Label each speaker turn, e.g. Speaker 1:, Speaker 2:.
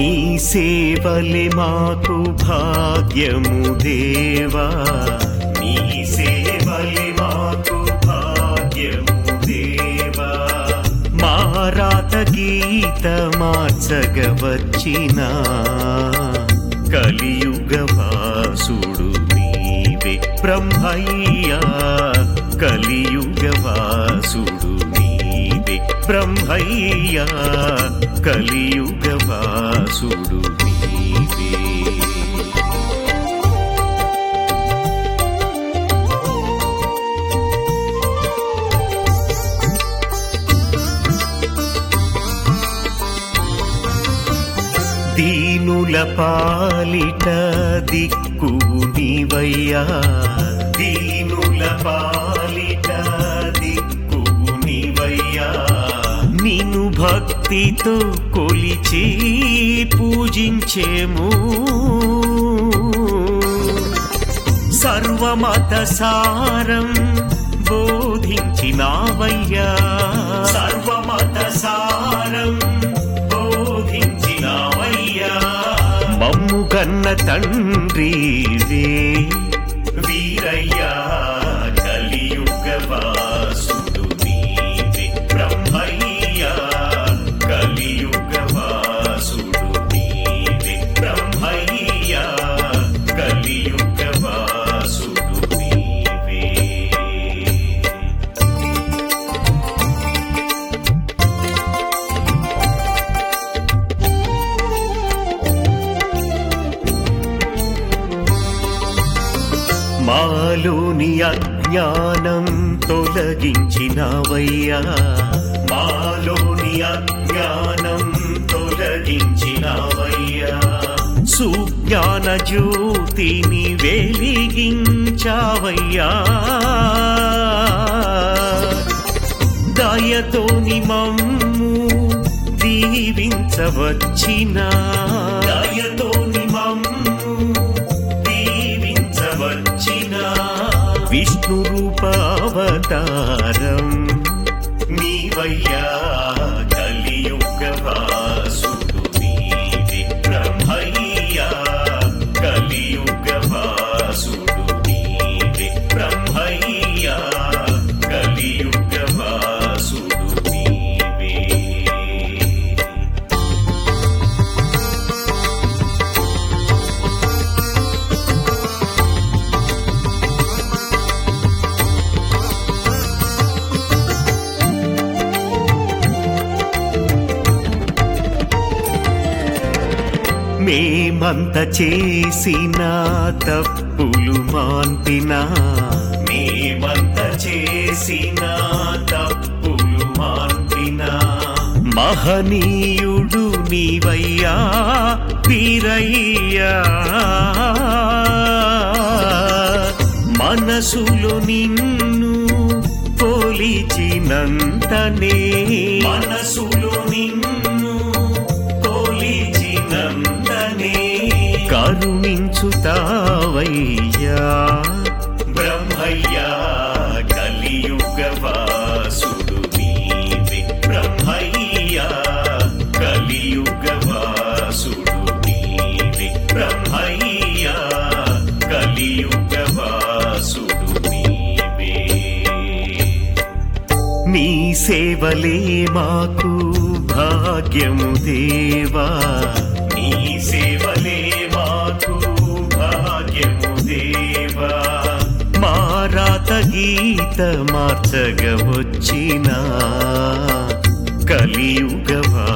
Speaker 1: నీ సేవలే మాకు భాగ్యము దేవా నీ సేవలే మాకు భాగ్యము దేవా మారాత గీత మార్చగ వచ్చిన కలియుగ వాసుడు నీవే బ్రహ్మయ్యా కలియుగ వాసుడు నీవే బ్రహ్మయ్యా కలియుగ వాసుడు నీవే దీనుల పాలిట దిక్కు నీవయ్యా దీనుల పాలిట దిక్కు నీవయ్యా నిన్ను భక్తితో కొలిచి పూజించేము సర్వమత సారం బోధించినావయ్యా సర్వమత సారం బోధించినావయ్యా మమ్ము కన్న తండ్రివే వీరయ్యా కలియుగ వాసుడు నీవే బ్రహ్మయ్యా కలియుగ వాసుడు నీవే బ్రహ్మయ్యా కలియుగ వాసుడు నీవే మాలోని అజ్ఞానం తొలగించినవయ్యా మాలోని అజ్ఞానం తొలగించినవయ్యా సుజ్ఞాన జ్యోతిని వెలిగించావయ్యా దయతోని మమ్ము దీవించవచ్చిన దయతోని మమ్ము దీవించవచ్చిన విష్ణు రూపావతారం నీవయ్యా కలియుగ వాసుడు నీవే బ్రహ్మయ్యా కలియుగ వాసుడు నీవే బ్రహ్మయ్యా కలియుగ వాసుడు నీవే మేమంత చేసిన తప్పులు మాన్పినా మేమంత చేసిన తప్పులు మాన్పినా మహనీయుడు నీవయ్యా వీరయ్యా మనసులో నిన్ను పోలిచినంతనే మనసులో నిన్ను పోలిచినంతనే కరుణించుతావయ్యా బ్రహ్మయ్యా కలియుగ వాసుడు నీవే బ్రహ్మయ్యా కలియుగ వాసుడు నీవే బ్రహ్మయ్యా కలియుగ వాసుడు నీవే నీ సేవలే మాకు భాగ్యము దేవా నీ సేవలే మాకు భాగ్యము దేవా మారాత గీత మార్చగ వచ్చిన కలియుగ